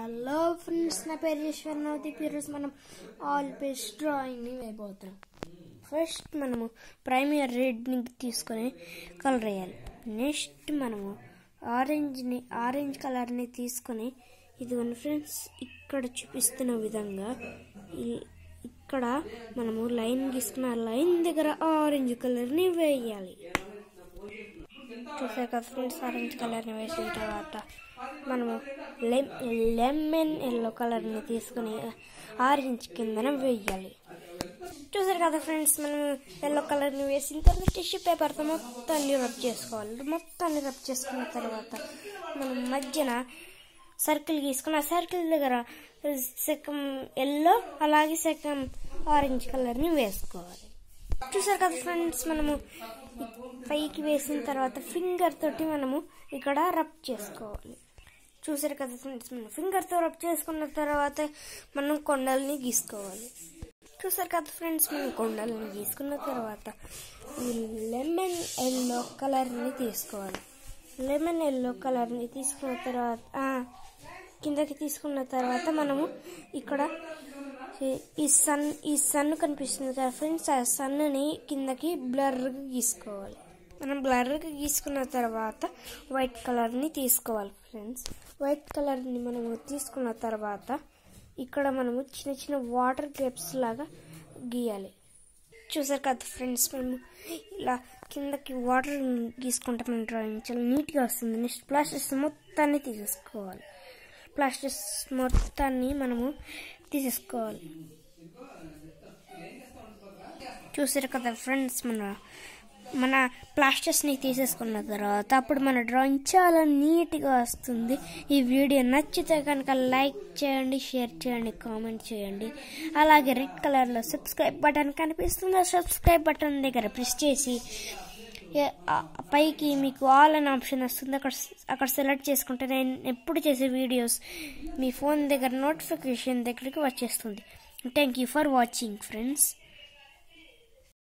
hello friends నా పేరు ఈశ్వర్ నవదీప్ ఈరోజు మనం ఆల్ పేజ్ డ్రాయింగ్ని వేయబోతున్నాం ఫస్ట్ మనము ప్రైమర్ రెడ్ని తీసుకొని కలర్ వేయాలి నెక్స్ట్ మనము ఆరెంజ్ని ఆరెంజ్ కలర్ని తీసుకొని ఇదిగోండి ఫ్రెండ్స్ ఇక్కడ చూపిస్తున్న విధంగా ఈ- ఇక్కడ మనము లైన్ గీసుకున్న లైన్ దగ్గర ఆరెంజ్ కలర్ని వేయాలి చూసారు కదా ఫ్రెండ్స్ ఆరెంజ్ కలర్ని వేసిన తర్వాత మనము లెమ్ లెమన్ ఎల్లో కలర్ని తీసుకుని ఆరెంజ్ కిందన వేయాలి చూసారు కదా ఫ్రెండ్స్ మనం ఎల్లో కలర్ని వేసిన తర్వాత టిష్యూ పేపర్తో మొత్తాన్ని రబ్ చేసుకోవాలి మొత్తాన్ని రబ్ చేసుకున్న తర్వాత మనం మధ్యన సర్కిల్ గీసుకుని ఆ సర్కిల్ దగ్గర సగం ఎల్లో అలాగే సగం ఆరెంజ్ కలర్ని వేసుకోవాలి చూసారు కదా ఫ్రెండ్స్ మనము పైకి వేసిన తర్వాత ఫింగర్ తోటి మనము ఇక్కడ రబ్ చేసుకోవాలి చూసారు కదా ఫ్రెండ్స్ మనం ఫింగర్తో రబ్ చేసుకున్న తర్వాత మనం కొండల్ని గీసుకోవాలి చూసారు కదా ఫ్రెండ్స్ మనం కొండల్ని గీసుకున్న తర్వాత ఈ లెమన్ ఎల్లో కలర్ని తీసుకోవాలి లెమన్ ఎల్లో కలర్ని తీసుకున్న తర్వాత ఆ, కిందకి తీసుకున్న తర్వాత మనము ఇక్కడ ఈ- ఈ సన్ ఈ సన్ కనిపిస్తుంది కదా ఫ్రెండ్స్ ఆ సన్ని కిందకి బ్లర్గా గీసుకోవాలి మనం బ్లర్గా గీసుకున్న తర్వాత వైట్ కలర్ని తీసుకోవాలి ఫ్రెండ్స్ వైట్ కలర్ని మనము తీసుకున్న తర్వాత ఇక్కడ మనము చిన్న చిన్న వాటర్ గ్రేప్స్ లాగా గీయాలి చూసారు కదా ఫ్రెండ్స్ మేము ఇలా కిందకి వాటర్ గీసుకుంటే మన డ్రాయింగ్ చాలా నీట్గా వస్తుంది నెక్స్ట్ ప్లాస్టిక్స్ మొత్తాన్ని తీసేసుకోవాలి ప్లాస్టిక్స్ మొత్తాన్ని మనము తీసేసుకోవాలి చూసారు కదా ఫ్రెండ్స్ మన మన ప్లాస్టర్స్ని తీసేసుకున్న తర్వాత అప్పుడు మన డ్రాయింగ్ చాలా నీట్గా వస్తుంది ఈ వీడియో నచ్చితే కనుక లైక్ చేయండి షేర్ చేయండి కామెంట్ చేయండి అలాగే రెడ్ కలర్లో సబ్స్క్రైబ్ బటన్ కనిపిస్తుంది ఆ సబ్స్క్రైబ్ బటన్ దగ్గర ప్రెస్ చేసి ఏ- ఆ పైకి మీకు ఆల్ అనే ఆప్షన్ వస్తుంది అక్కడ అక్కడ సెలెక్ట్ చేసుకుంటే నేను ఎప్పుడు చేసే వీడియోస్ మీ ఫోన్ దగ్గర నోటిఫికేషన్ దగ్గరికి వచ్చేస్తుంది thank you for watching friends